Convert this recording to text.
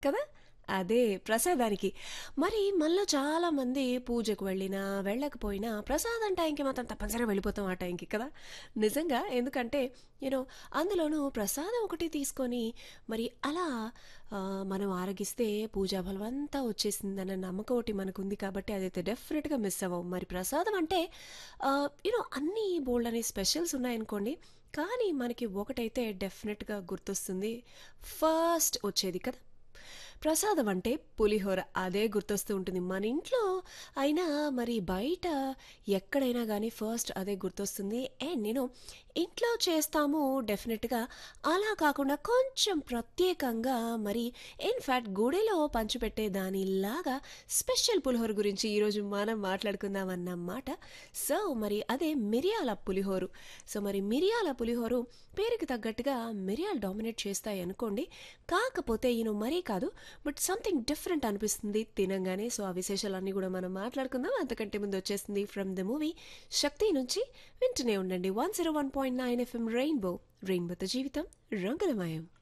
కదా అదే ప్రసాదానికి మరి మనలో చాలా మంది పూజకు వెళ్ళినా వెళ్ళకపోయినా ప్రసాదం టైంకి మాత్రం తప్పనిసరిగా వెళ్ళిపోతాం ఆ టైంకి కదా నిజంగా ఎందుకంటే యూనో అందులోనూ ప్రసాదం ఒకటి తీసుకొని మరి అలా ఆ, మనం ఆరగిస్తే పూజా బలం అంతా వచ్చేసిందన్న నమ్మకం ఒకటి మనకు ఉంది కాబట్టి అదైతే డెఫినెట్గా మిస్ అవ్వం మరి ప్రసాదం అంటే యూనో అన్ని బోల్డ్ అనే స్పెషల్స్ ఉన్నాయనుకోండి కానీ మనకి ఒకటైతే డెఫినెట్గా గుర్తొస్తుంది ఫస్ట్ వచ్చేది కదా ప్రసాదం అంటే పులిహోర అదే గుర్తొస్తూ ఉంటుంది మన ఇంట్లో అయినా మరి బయట ఎక్కడైనా కానీ ఫస్ట్ అదే గుర్తొస్తుంది అండ్ నేను ఇంట్లో చేస్తాము డెఫినెట్గా అలా కాకుండా కొంచెం ప్రత్యేకంగా మరి ఇన్ఫ్యాక్ట్ గుడిలో పంచిపెట్టే దానిలాగా స్పెషల్ పులిహోర గురించి ఈరోజు మనం మాట్లాడుకుందాం అన్నమాట సో మరి అదే మిరియాల పులిహోరు సో మరి మిరియాల పులిహోరు పేరుకి తగ్గట్టుగా మిరియాలు డామినేట్ చేస్తాయి అనుకోండి కాకపోతే ఈయన మరీ కాదు బట్ సంథింగ్ డిఫరెంట్ అనిపిస్తుంది తినంగానే సో ఆ విశేషాలన్నీ కూడా మనం మాట్లాడుకుందాం అంతకంటే ముందు వచ్చేసింది ఫ్రమ్ ద మూవీ శక్తి నుంచి వింటూనే ఉండండి one zero one point nine FM rainbow రెయిన్బోతో జీవితం రంగులమయం